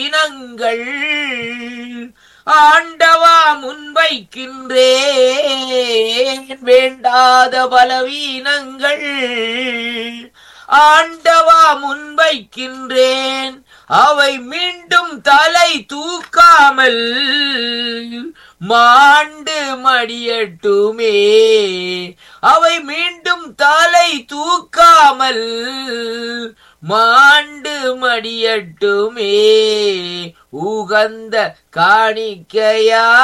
இனங்கள் ஆண்டவா முன்வைக்கின்றேன் வேண்டாத பலவீனங்கள் ஆண்டவா முன்வைக்கின்றேன் அவை மீண்டும் தலை தூக்காமல் மாண்டு மடியட்டுமே அவை மீண்டும் தலை தூக்காமல் மாண்டு மடியட்டுமே உகந்த காணிக்கையா